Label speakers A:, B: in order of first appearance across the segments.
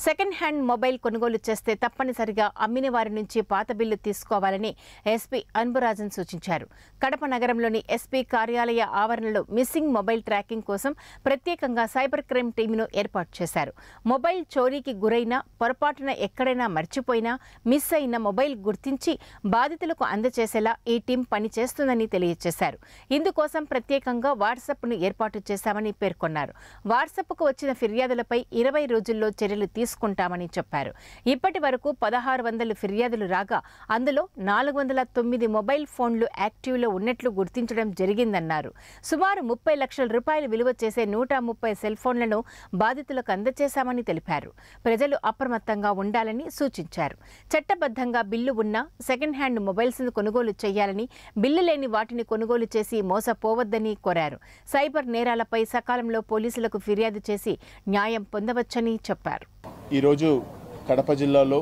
A: second hand mobile కొనుగోలు చేస్తే తప్పనిసరిగా అమ్మిన వారి నుంచి పాత బిల్లు తీసుకోవాలని ఎస్పీ అన్బురాజన్ సూచించారు కడప నగరంలోని ఎస్పీ కార్యాలయ ఆవరణలో మిస్సింగ్ మొబైల్ ట్రాకింగ్ కోసం ప్రత్యేకంగా సైబర్ క్రైమ్ టీంను ఏర్పాటు చేశారు మొబైల్ చోరీకి గురైన పొరపాటున ఎక్కడైనా మర్చిపోయినా మిస్ అయిన మొబైల్ గుర్తించి బాధితులకు అందజేసేలా ఈ టీం పనిచేస్తుందని తెలియజేశారు ఇందుకోసం ప్రత్యేకంగా వాట్సాప్ను ఏర్పాటు చేశామని పేర్కొన్నారు వాట్సాప్కు వచ్చిన ఫిర్యాదులపై ఇరవై రోజుల్లో చర్యలు తీసుకుంటామని చెప్పారు ఇప్పటి వరకు పదహారు వందల ఫిర్యాదులు రాగా అందులో నాలుగు వందల తొమ్మిది మొబైల్ ఫోన్లు యాక్టివ్లో ఉన్నట్లు గుర్తించడం జరిగిందన్నారు సుమారు ముప్పై లక్షల రూపాయలు విలువ చేసే నూట ముప్పై సెల్ ఫోన్లను బాధితులకు అందజేశామని తెలిపారు ప్రజలు అప్రమత్తంగా ఉండాలని సూచించారు చట్టబద్ధంగా బిల్లు ఉన్న సెకండ్ హ్యాండ్ మొబైల్స్ కొనుగోలు చేయాలని బిల్లు లేని వాటిని కొనుగోలు చేసి మోసపోవద్దని కోరారు సైబర్ నేరాలపై సకాలంలో పోలీసులకు ఫిర్యాదు చేసి న్యాయం పొందవచ్చని చెప్పారు
B: ఈరోజు కడప జిల్లాలో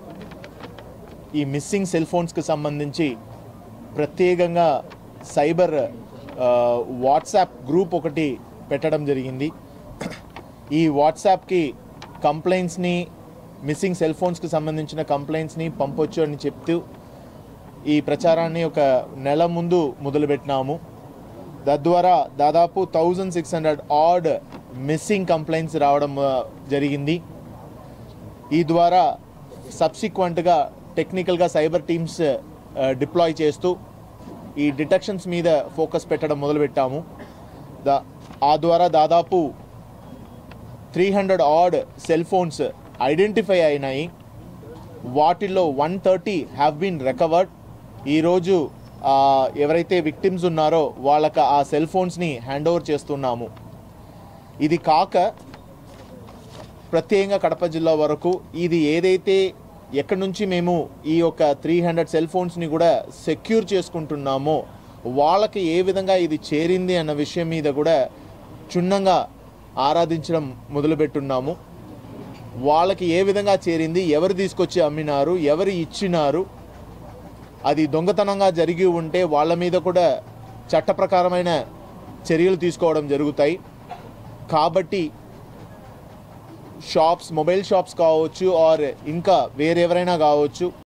B: ఈ మిస్సింగ్ సెల్ ఫోన్స్కి సంబంధించి ప్రత్యేకంగా సైబర్ ఆ, వాట్సాప్ గ్రూప్ ఒకటి పెట్టడం జరిగింది ఈ వాట్సాప్కి కంప్లైంట్స్ని మిస్సింగ్ సెల్ ఫోన్స్కి సంబంధించిన కంప్లైంట్స్ని పంపొచ్చు అని చెప్తూ ఈ ప్రచారాన్ని ఒక నెల ముందు మొదలుపెట్టినాము తద్వారా దాదాపు thousand six hundred odd missing complaints రావడం ఆ, జరిగింది ఈ ద్వారా సబ్సిక్వెంట్గా టెక్నికల్గా సైబర్ టీమ్స్ డిప్లాయ్ చేస్తూ ఈ డిటెక్షన్స్ మీద ఫోకస్ పెట్టడం మొదలుపెట్టాము దా ఆ ద్వారా దాదాపు three hundred odd cell phones identify అయినాయి వాటిల్లో one thirty have been recovered ఈరోజు ఆ, ఎవరైతే విక్టిమ్స్ ఉన్నారో వాళ్ళకి ఆ సెల్ ఫోన్స్ని హ్యాండ్ ఓవర్ చేస్తున్నాము ఇది కాక ప్రత్యేకంగా కడప జిల్లా వరకు ఇది ఏదైతే ఎక్కడి నుంచి మేము ఈ యొక్క త్రీ హండ్రెడ్ సెల్ ఫోన్స్ని కూడా సెక్యూర్ చేసుకుంటున్నామో వాళ్ళకి ఏ విధంగా ఇది చేరింది అన్న విషయం మీద కూడా క్షుణ్ణంగా ఆరాధించడం మొదలుపెట్టున్నాము వాళ్ళకి ఏ విధంగా చేరింది ఎవరు తీసుకొచ్చి అమ్మినారు ఎవరు ఇచ్చినారు అది దొంగతనంగా జరిగి ఉంటే వాళ్ళ మీద కూడా చట్టప్రకారమైన చర్యలు తీసుకోవడం జరుగుతాయి కాబట్టి షాప్స్ మొబైల్ షాప్స్ కావచ్చు ఆర్ ఇంకా వేరెవరైనా కావచ్చు